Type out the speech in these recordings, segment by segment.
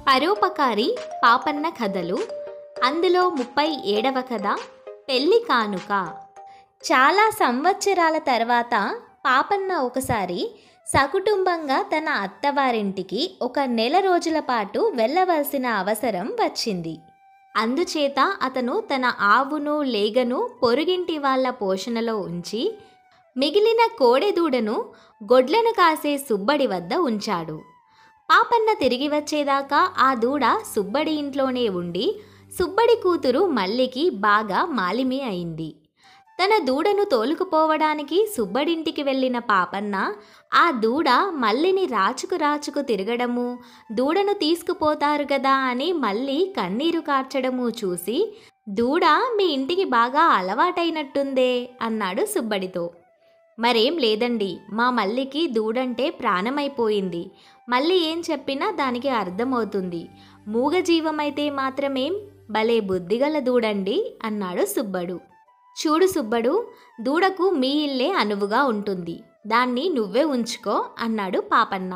పరోపకారి పాపన్న కథలు అందులో ముప్పై ఏడవ కథ పెళ్లి కానుక చాలా సంవత్సరాల తర్వాత పాపన్న ఒకసారి సకుటుంబంగా తన అత్తవారింటికి ఒక నెల రోజుల పాటు వెళ్ళవలసిన అవసరం వచ్చింది అందుచేత అతను తన ఆవును లేగను పొరుగింటి వాళ్ళ పోషణలో ఉంచి మిగిలిన కోడెదూడను గొడ్లను కాసే సుబ్బడి వద్ద ఉంచాడు పాపన్న తిరిగి వచ్చేదాకా ఆ దూడ సుబ్బడి ఇంట్లోనే ఉండి సుబ్బడి కూతురు మల్లికి బాగా మాలిమి అయింది తన దూడను తోలుకుపోవడానికి సుబ్బడింటికి వెళ్ళిన పాపన్న ఆ దూడ మల్లిని రాచుకు రాచుకు తిరగడము దూడను తీసుకుపోతారు కదా అని మళ్ళీ కన్నీరు కార్చడము చూసి దూడ మీ ఇంటికి బాగా అలవాటైనట్టుందే అన్నాడు సుబ్బడితో మరేం లేదండి మా మల్లికి దూడంటే ప్రాణమైపోయింది మళ్ళీ ఏం చెప్పినా దానికి అర్థమవుతుంది మూగజీవమైతే మాత్రమేం భలే బుద్ధిగల దూడండి అన్నాడు సుబ్బడు చూడు సుబ్బడు దూడకు మీ ఇల్లే అనువుగా ఉంటుంది దాన్ని నువ్వే ఉంచుకో అన్నాడు పాపన్న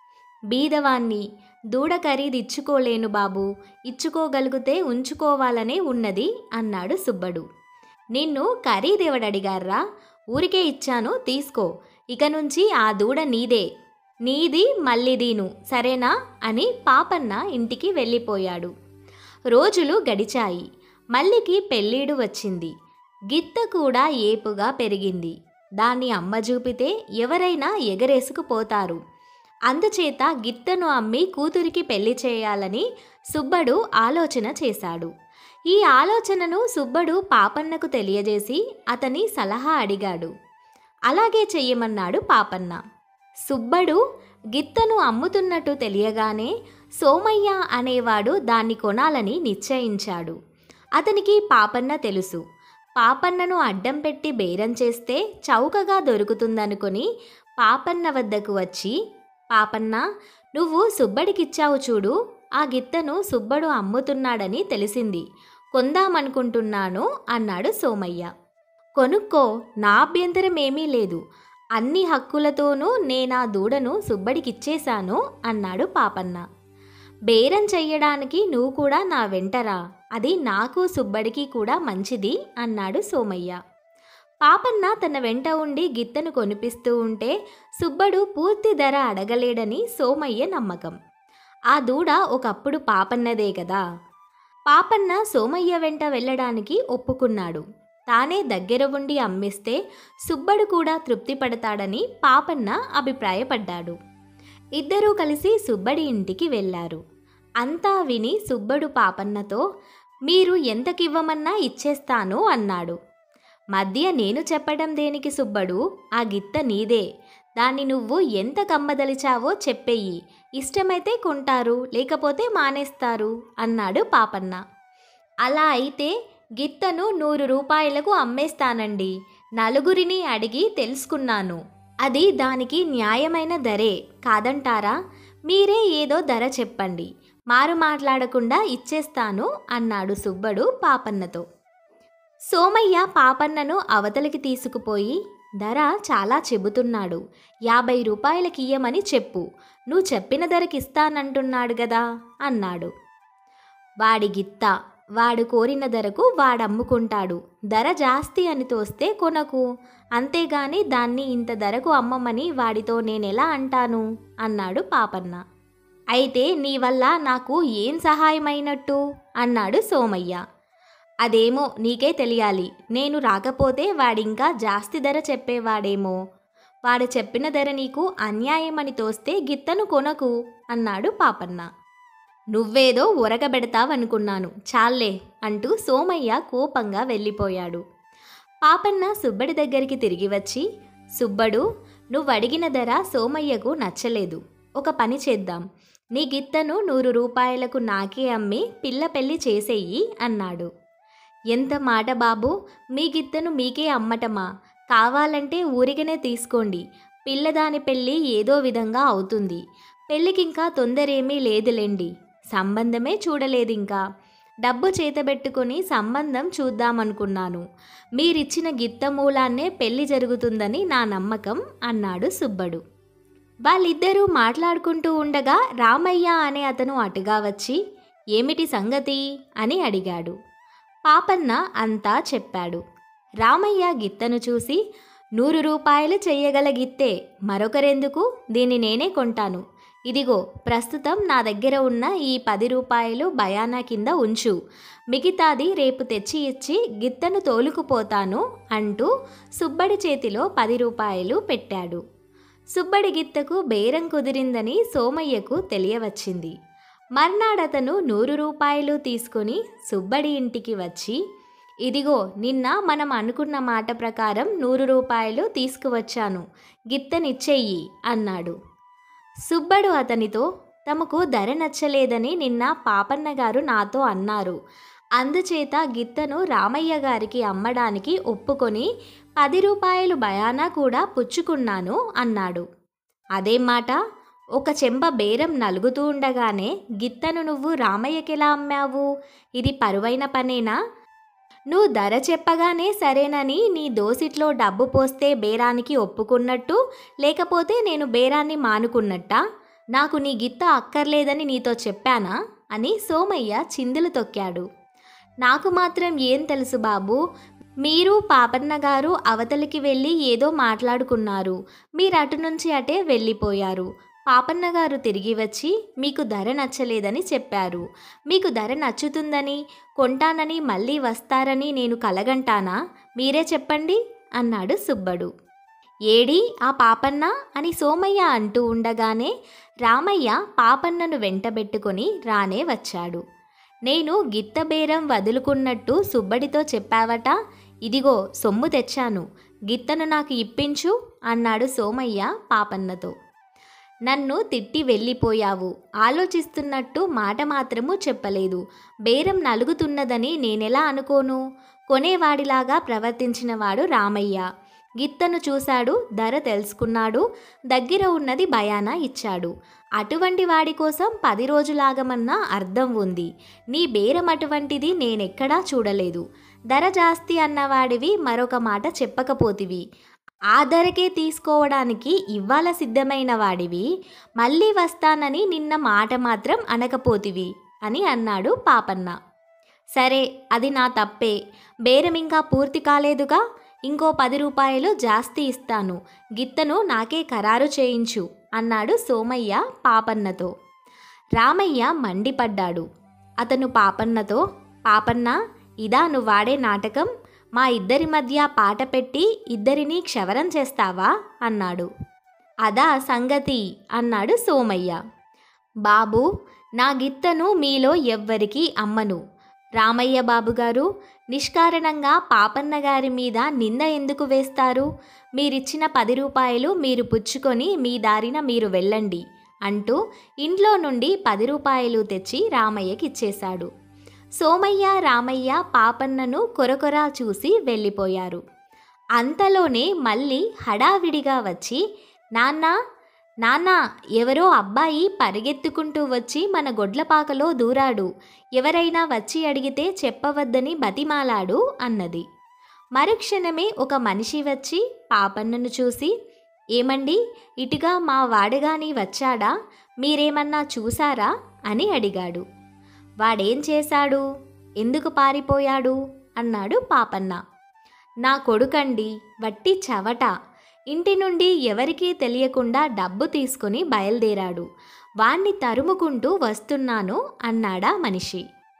బీదవాన్ని దూడ ఖరీదు ఇచ్చుకోలేను బాబు ఇచ్చుకోగలిగితే ఉంచుకోవాలనే ఉన్నది అన్నాడు సుబ్బడు నిన్ను ఖరీదెవడడిగారా ఊరికే ఇచ్చాను తీసుకో ఇక నుంచి ఆ దూడ నీదే నీది మల్లిదీను సరేనా అని పాపన్న ఇంటికి వెళ్ళిపోయాడు రోజులు గడిచాయి మల్లికి పెళ్ళీడు వచ్చింది గిత్త కూడా ఏపుగా పెరిగింది దాన్ని అమ్మ చూపితే ఎవరైనా ఎగరేసుకుపోతారు అందుచేత గిత్తను అమ్మి కూతురికి పెళ్లి చేయాలని సుబ్బడు ఆలోచన చేశాడు ఈ ఆలోచనను సుబ్బడు పాపన్నకు తెలియజేసి అతని సలహా అడిగాడు అలాగే చెయ్యమన్నాడు పాపన్న సుబ్బడు గిత్తను అమ్ముతున్నట్టు తెలియగానే సోమయ్య అనేవాడు దాన్ని కొనాలని నిశ్చయించాడు అతనికి పాపన్న తెలుసు పాపన్నను అడ్డం పెట్టి బేరం చేస్తే చౌకగా దొరుకుతుందనుకొని పాపన్న వద్దకు వచ్చి పాపన్న నువ్వు సుబ్బడికిచ్చావు చూడు ఆ గిత్తను సుబ్బడు అమ్ముతున్నాడని తెలిసింది కొందామనుకుంటున్నాను అన్నాడు సోమయ్య కొనుక్కో నా అభ్యంతరం ఏమీ లేదు అన్ని హక్కులతోనూ నేనా దూడను సుబ్బడికిచ్చేశాను అన్నాడు పాపన్న బేరం చెయ్యడానికి నువ్వు కూడా నా వెంటరా అది నాకు సుబ్బడికి కూడా మంచిది అన్నాడు సోమయ్య పాపన్న తన వెంట ఉండి గిత్తను కొనిపిస్తూ ఉంటే సుబ్బడు పూర్తి ధర అడగలేడని సోమయ్య నమ్మకం ఆ దూడ ఒకప్పుడు పాపన్నదే కదా పాపన్న సోమయ్య వెంట వెళ్ళడానికి ఒప్పుకున్నాడు తానే దగ్గర ఉండి అమ్మిస్తే సుబ్బడు కూడా తృప్తి పడతాడని పాపన్న అభిప్రాయపడ్డాడు ఇద్దరూ కలిసి సుబ్బడి ఇంటికి వెళ్ళారు అంతా విని సుబ్బడు పాపన్నతో మీరు ఎంతకివ్వమన్నా ఇచ్చేస్తాను అన్నాడు మధ్య నేను చెప్పడం దేనికి సుబ్బడు ఆ గిత్త నీదే దాన్ని నువ్వు ఎంత కమ్మదలిచావో చెప్పెయ్యి ఇష్టమైతే కొంటారు లేకపోతే మానేస్తారు అన్నాడు పాపన్న అలా అయితే గిత్తను నూరు రూపాయలకు అమ్మేస్తానండి నలుగురిని అడిగి తెలుసుకున్నాను అది దానికి న్యాయమైన ధరే కాదంటారా మీరే ఏదో ధర చెప్పండి మారు మాట్లాడకుండా ఇచ్చేస్తాను అన్నాడు సుబ్బడు పాపన్నతో సోమయ్య పాపన్నను అవతలికి తీసుకుపోయి ధర చాలా చెబుతున్నాడు యాభై రూపాయలకి ఇయ్యమని చెప్పు నువ్వు చెప్పిన ధరకిస్తానంటున్నాడు గదా అన్నాడు వాడి గిత్త వాడు కోరిన ధరకు వాడమ్ముకుంటాడు ధర జాస్తి అని తోస్తే కొనకు అంతేగాని దాన్ని ఇంత ధరకు అమ్మమని వాడితో నేనెలా అంటాను అన్నాడు పాపన్న అయితే నీ వల్ల నాకు ఏం సహాయమైనట్టు అన్నాడు సోమయ్య అదేమో నీకే తెలియాలి నేను రాకపోతే వాడింకా జాస్తి ధర చెప్పేవాడేమో వాడు చెప్పిన ధర నీకు అన్యాయమని తోస్తే గిత్తను కొనకు అన్నాడు పాపన్న నువ్వేదో ఉరగబెడతావనుకున్నాను చాలే అంటూ సోమయ్య కోపంగా వెళ్ళిపోయాడు పాపన్న సుబ్బడి దగ్గరికి తిరిగి వచ్చి సుబ్బడు నువ్వు అడిగిన ధర సోమయ్యకు నచ్చలేదు ఒక పని చేద్దాం నీ గిత్తను నూరు రూపాయలకు నాకే అమ్మి పిల్ల పెళ్లి చేసేయి అన్నాడు ఎంత మాట బాబు మీ గిత్తను మీకే అమ్మటమా కావాలంటే ఊరికనే తీసుకోండి పిల్లదాని పెళ్ళి ఏదో విధంగా అవుతుంది పెళ్ళికింకా తొందరేమీ లేదులేండి సంబంధమే చూడలేదింకా డబ్బు చేతబెట్టుకొని సంబంధం చూద్దామనుకున్నాను మీరిచ్చిన గిత్త మూలాన్నే పెళ్లి జరుగుతుందని నా నమ్మకం అన్నాడు సుబ్బడు వాళ్ళిద్దరూ మాట్లాడుకుంటూ ఉండగా రామయ్య అనే అతను అటుగా వచ్చి ఏమిటి సంగతి అని అడిగాడు పాపన్న అంతా చెప్పాడు రామయ్య గిత్తను చూసి నూరు రూపాయలు చెయ్యగల గిత్తే మరొకరెందుకు దీన్ని నేనే కొంటాను ఇదిగో ప్రస్తుతం నా దగ్గర ఉన్న ఈ పది రూపాయలు బయానా కింద ఉంచు మిగతాది రేపు తెచ్చి ఇచ్చి గిత్తను తోలుకుపోతాను అంటూ సుబ్బడి చేతిలో పది రూపాయలు పెట్టాడు సుబ్బడి గిత్తకు బేరం కుదిరిందని సోమయ్యకు తెలియవచ్చింది మర్నాడతను నూరు రూపాయలు తీసుకొని సుబ్బడి ఇంటికి వచ్చి ఇదిగో నిన్న మనం అనుకున్న మాట ప్రకారం నూరు రూపాయలు తీసుకువచ్చాను గిత్తనిచ్చేయి అన్నాడు సుబ్బడు అతనితో తమకు ధర నచ్చలేదని నిన్న పాపన్న గారు నాతో అన్నారు అందుచేత గిత్తను రామయ్య గారికి అమ్మడానికి ఒప్పుకొని పది రూపాయలు బయానా కూడా పుచ్చుకున్నాను అన్నాడు అదేం మాట ఒక చెంబ బేరం నలుగుతూ ఉండగానే గిత్తను నువ్వు రామయ్యకెలా అమ్మావు ఇది పరువైన పనేనా నువ్వు ధర చెప్పగానే సరేనని నీ దోసిట్లో డబ్బు పోస్తే బేరానికి ఒప్పుకున్నట్టు లేకపోతే నేను బేరాన్ని మానుకున్నట్టా నాకు నీ గిత్త అక్కర్లేదని నీతో చెప్పానా అని సోమయ్య చిందులు తొక్కాడు నాకు మాత్రం ఏం తెలుసు బాబు మీరు పాపన్న గారు అవతలికి వెళ్ళి ఏదో మాట్లాడుకున్నారు మీరు అటు నుంచి అటే వెళ్ళిపోయారు పాపన్న గారు తిరిగి వచ్చి మీకు ధర నచ్చలేదని చెప్పారు మీకు ధర నచ్చుతుందని కొంటానని మళ్ళీ వస్తారని నేను కలగంటానా మీరే చెప్పండి అన్నాడు సుబ్బడు ఏడి ఆ పాపన్న అని సోమయ్య అంటూ ఉండగానే రామయ్య పాపన్నను వెంటబెట్టుకొని రానే వచ్చాడు నేను గిత్త బేరం వదులుకున్నట్టు సుబ్బడితో చెప్పావట ఇదిగో సొమ్ము తెచ్చాను గిత్తను నాకు ఇప్పించు అన్నాడు సోమయ్య పాపన్నతో నన్ను తిట్టి వెళ్ళిపోయావు ఆలోచిస్తున్నట్టు మాట మాత్రము చెప్పలేదు బేరం నలుగుతున్నదని నేనెలా అనుకోను కొనేవాడిలాగా ప్రవర్తించినవాడు రామయ్య గిత్తను చూశాడు ధర తెలుసుకున్నాడు దగ్గర ఉన్నది బయానా ఇచ్చాడు అటువంటి వాడి కోసం పది రోజులాగమన్నా అర్థం ఉంది నీ బేరం అటువంటిది నేనెక్కడా చూడలేదు ధర జాస్తి అన్నవాడివి మరొక మాట చెప్పకపోతివి ఆ ధరకే తీసుకోవడానికి ఇవ్వాల సిద్ధమైన వాడివి మళ్ళీ వస్తానని నిన్న మాట మాత్రం అనకపోతివి అని అన్నాడు పాపన్న సరే అది నా తప్పే బేరం ఇంకా పూర్తి కాలేదుగా ఇంకో పది రూపాయలు జాస్తి ఇస్తాను గిత్తను నాకే ఖరారు చేయించు అన్నాడు సోమయ్య పాపన్నతో రామయ్య మండిపడ్డాడు అతను పాపన్నతో పాపన్న ఇదా నువ్వు వాడే నాటకం మా ఇద్దరి మధ్య పాట పెట్టి ఇద్దరిని క్షవరం చేస్తావా అన్నాడు అదా సంగతి అన్నాడు సోమయ్య బాబు నా గిత్తను మీలో ఎవ్వరికీ అమ్మను రామయ్య బాబుగారు నిష్కారణంగా పాపన్న గారి మీద నింద ఎందుకు వేస్తారు మీరిచ్చిన పది రూపాయలు మీరు పుచ్చుకొని మీ దారిన మీరు వెళ్ళండి అంటూ ఇంట్లో నుండి పది రూపాయలు తెచ్చి రామయ్యకి ఇచ్చేశాడు సోమయ్య రామయ్య పాపన్నను కొరకొరా చూసి వెళ్ళిపోయారు అంతలోనే మళ్ళీ హడావిడిగా వచ్చి నాన్న నాన్న ఎవరో అబ్బాయి పరిగెత్తుకుంటూ వచ్చి మన గొడ్లపాకలో దూరాడు ఎవరైనా వచ్చి అడిగితే చెప్పవద్దని బతిమాలాడు అన్నది మరుక్షణమే ఒక మనిషి వచ్చి పాపన్నను చూసి ఏమండి ఇటుగా మా వాడగాని వచ్చాడా మీరేమన్నా చూసారా అని అడిగాడు వాడేం చేశాడు ఎందుకు పారిపోయాడు అన్నాడు పాపన్న నా కొడుకండి వట్టి చవట ఇంటి నుండి ఎవరికీ తెలియకుండా డబ్బు తీసుకుని బయలుదేరాడు వాణ్ణి తరుముకుంటూ వస్తున్నాను అన్నాడా మనిషి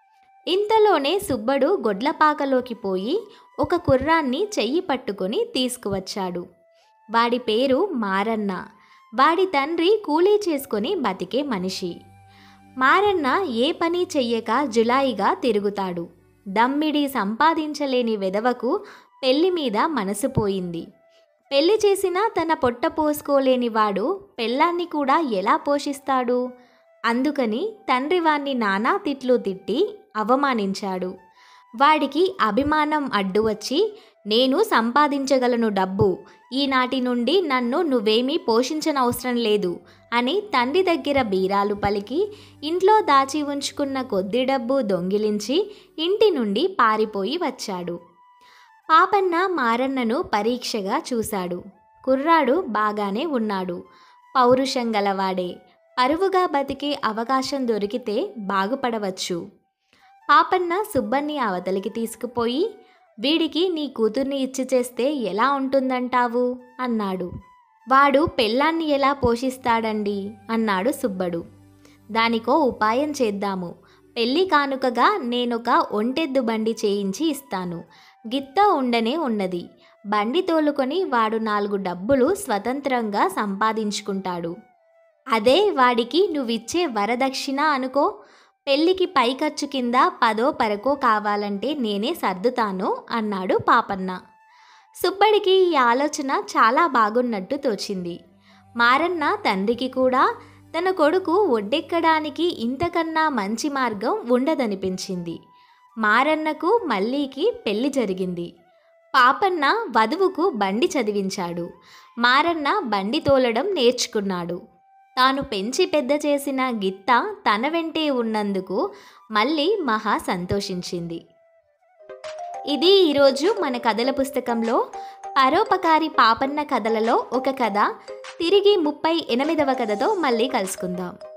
ఇంతలోనే సుబ్బడు గొడ్లపాకలోకి పోయి ఒక కుర్రాన్ని చెయ్యి పట్టుకొని తీసుకువచ్చాడు వాడి పేరు మారన్న వాడి తండ్రి కూలీ చేసుకొని బతికే మనిషి మారన్న ఏ పని చెయ్యక జులాయిగా తిరుగుతాడు దమ్మిడి సంపాదించలేని వెదవకు పెళ్లి మీద మనసు పోయింది పెళ్లి చేసినా తన పొట్ట పోసుకోలేని వాడు పెళ్ళాన్ని కూడా ఎలా పోషిస్తాడు అందుకని తండ్రి వాణ్ణి నానా తిట్లు తిట్టి అవమానించాడు వాడికి అభిమానం అడ్డు వచ్చి నేను సంపాదించగలను డబ్బు ఈనాటి నుండి నన్ను నువ్వేమీ పోషించనవసరం లేదు అని తండ్రి దగ్గర బీరాలు పలికి ఇంట్లో దాచి ఉంచుకున్న కొద్ది డబ్బు దొంగిలించి ఇంటి నుండి పారిపోయి వచ్చాడు పాపన్న మారన్నను పరీక్షగా చూశాడు కుర్రాడు బాగానే ఉన్నాడు పౌరుషం గలవాడే పరువుగా బతికే అవకాశం దొరికితే బాగుపడవచ్చు పాపన్న సుబ్బన్ని అవతలికి తీసుకుపోయి వీడికి నీ కూతుర్ని ఇచ్చి చేస్తే ఎలా ఉంటుందంటావు అన్నాడు వాడు పెళ్ళాన్ని ఎలా పోషిస్తాడండి అన్నాడు సుబ్బడు దానికో ఉపాయం చేద్దాము పెళ్లి కానుకగా నేనొక ఒంటెద్దు బండి చేయించి ఇస్తాను గిత్త ఉండనే ఉన్నది బండి తోలుకొని వాడు నాలుగు డబ్బులు స్వతంత్రంగా సంపాదించుకుంటాడు అదే వాడికి నువ్విచ్చే వరదక్షిణ అనుకో పెళ్ళికి పై ఖర్చు కింద పదో పరకో కావాలంటే నేనే సర్దుతాను అన్నాడు పాపన్న సుబ్బడికి ఈ ఆలోచన చాలా బాగున్నట్టు తోచింది మారన్న తండ్రికి కూడా తన కొడుకు ఒడ్డెక్కడానికి ఇంతకన్నా మంచి మార్గం ఉండదనిపించింది మారన్నకు మల్లీకి పెళ్లి జరిగింది పాపన్న వధువుకు బండి చదివించాడు మారన్న బండి తోలడం నేర్చుకున్నాడు తాను పెంచి పెద్ద చేసిన గిత్త తన వెంటే ఉన్నందుకు మళ్ళీ మహా సంతోషించింది ఇది ఈరోజు మన కథల పుస్తకంలో పరోపకారి పాపన్న కథలలో ఒక కథ తిరిగి ముప్పై ఎనిమిదవ కథతో మళ్ళీ కలుసుకుందాం